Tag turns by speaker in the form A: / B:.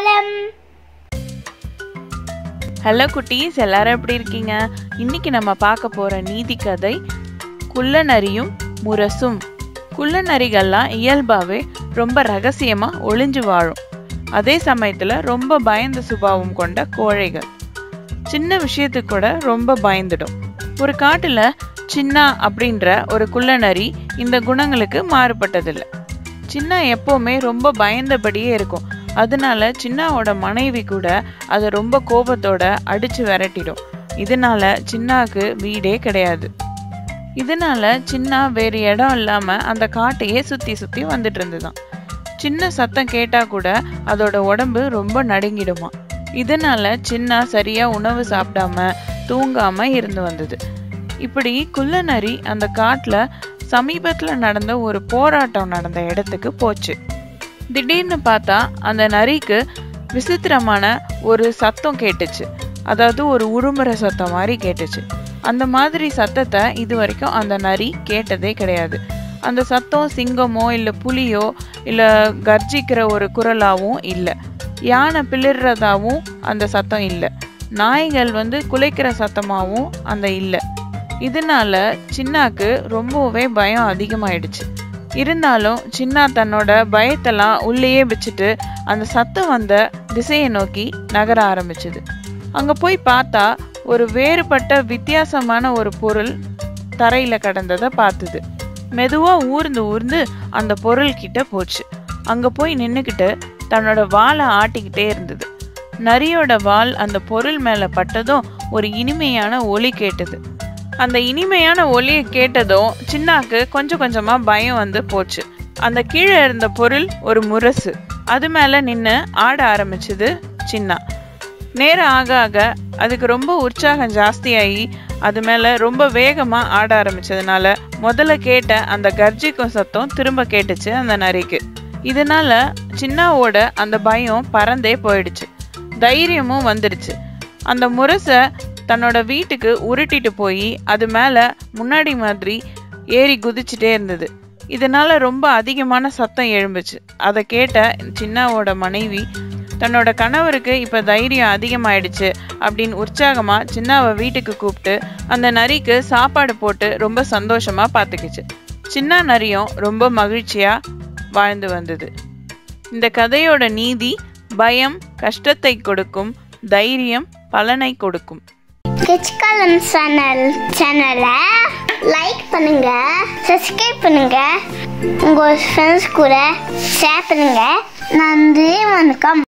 A: கோலம்
B: ஹலோ குட்டீஸ் எல்லாரும் எப்படி இருக்கீங்க இன்னைக்கு நம்ம பார்க்க போற நீதி கதை குள்ளநரியும் முரசும் குள்ளநரிகள்லாம் இயல்பாவே ரொம்ப ரகசியமா ஒளிஞ்சு வாழும் அதே சமயத்துல ரொம்ப பயந்த சுபாவம் கொண்ட கோழைகள் சின்ன விஷயத்துக்கு கூட ரொம்ப பயந்துடும் ஒரு காட்டுல சின்னா அப்படின்ற ஒரு குள்ளநரி இந்த குணங்களுக்கு மாறுபட்டதில்லை சின்னா எப்பவுமே ரொம்ப பயந்தபடியே இருக்கும் அதனால சின்னாவோட மனைவி கூட அதை ரொம்ப கோபத்தோட அடிச்சு விரட்டிடும் இதனால சின்னாக்கு வீடே கிடையாது இதனால சின்னா வேறு இடம் இல்லாம அந்த காட்டையே சுத்தி சுத்தி வந்துட்டு இருந்துதான் சின்ன சத்தம் கேட்டா கூட அதோட உடம்பு ரொம்ப நடுங்கிடுமா இதனால சின்னா சரியா உணவு சாப்பிடாம தூங்காம இருந்து வந்தது இப்படி குள்ளநரி அந்த காட்டுல சமீபத்துல நடந்த ஒரு போராட்டம் நடந்த இடத்துக்கு போச்சு திடீர்னு பார்த்தா அந்த நரிக்கு விசித்திரமான ஒரு சத்தம் கேட்டுச்சு அதாவது ஒரு உருமுற சத்தம் மாதிரி கேட்டுச்சு அந்த மாதிரி சத்தத்தை இது வரைக்கும் அந்த நரி கேட்டதே கிடையாது அந்த சத்தம் சிங்கமோ இல்லை புலியோ இல்லை கர்ஜிக்கிற ஒரு குரலாவும் இல்லை யானை பிளிர்றதாவும் அந்த சத்தம் இல்லை நாய்கள் வந்து குலைக்கிற சத்தமாகவும் அந்த இல்லை இதனால சின்னாக்கு ரொம்பவே பயம் அதிகமாயிடுச்சு இருந்தாலும் சின்னா தன்னோட பயத்தெல்லாம் உள்ளேயே வச்சுட்டு அந்த சத்தம் வந்த திசையை நோக்கி நகர ஆரம்பிச்சுது அங்க போய் பார்த்தா ஒரு வேறுபட்ட வித்தியாசமான ஒரு பொருள் தரையில கடந்ததை பார்த்தது மெதுவா ஊர்ந்து ஊர்ந்து அந்த பொருள் கிட்ட போச்சு அங்க போய் நின்னுக்கிட்டு தன்னோட வாலை ஆட்டிக்கிட்டே இருந்தது நரியோட வால் அந்த பொருள் மேல பட்டதும் ஒரு இனிமையான ஒலி கேட்டது அந்த இனிமையான ஒலியை கேட்டதும் சின்னாக்கு கொஞ்சம் கொஞ்சமா பயம் வந்து போச்சு அந்த கீழே இருந்த பொருள் ஒரு முரசு அது மேல நின்று ஆட ஆரம்பிச்சது சின்னா நேரம் ஆக ஆக அதுக்கு ரொம்ப உற்சாகம் ஜாஸ்தியாகி அது மேல ரொம்ப வேகமா ஆட ஆரம்பிச்சதுனால முதல்ல கேட்ட அந்த கர்ஜிக்கும் சத்தம் திரும்ப கேட்டுச்சு அந்த நரிக்கு இதனால சின்னாவோட அந்த பயம் பறந்தே போயிடுச்சு தைரியமும் வந்துடுச்சு அந்த முரசை தன்னோட வீட்டுக்கு உருட்டிட்டு போய் அது மேல முன்னாடி மாதிரி ஏறி குதிச்சுட்டே இருந்தது இதனால ரொம்ப அதிகமான சத்தம் எழும்புச்சு அதை கேட்ட சின்னாவோட மனைவி தன்னோட கணவருக்கு இப்ப தைரியம் அதிகமாயிடுச்சு அப்படின்னு உற்சாகமா சின்னாவை வீட்டுக்கு கூப்பிட்டு அந்த நரிக்கு சாப்பாடு போட்டு ரொம்ப சந்தோஷமா பார்த்துக்கிச்சு சின்ன நரியும் ரொம்ப மகிழ்ச்சியா வாழ்ந்து வந்தது இந்த கதையோட நீதி பயம் கஷ்டத்தை கொடுக்கும் தைரியம் பலனை கொடுக்கும்
A: கிட்ஸ் கோலம் சேனல் சேனலை லைக் பண்ணுங்க சப்ஸ்கிரைப் பண்ணுங்க உங்க ஃப்ரெண்ட்ஸ் கூட ஷேர் பண்ணுங்க நன்றி வணக்கம்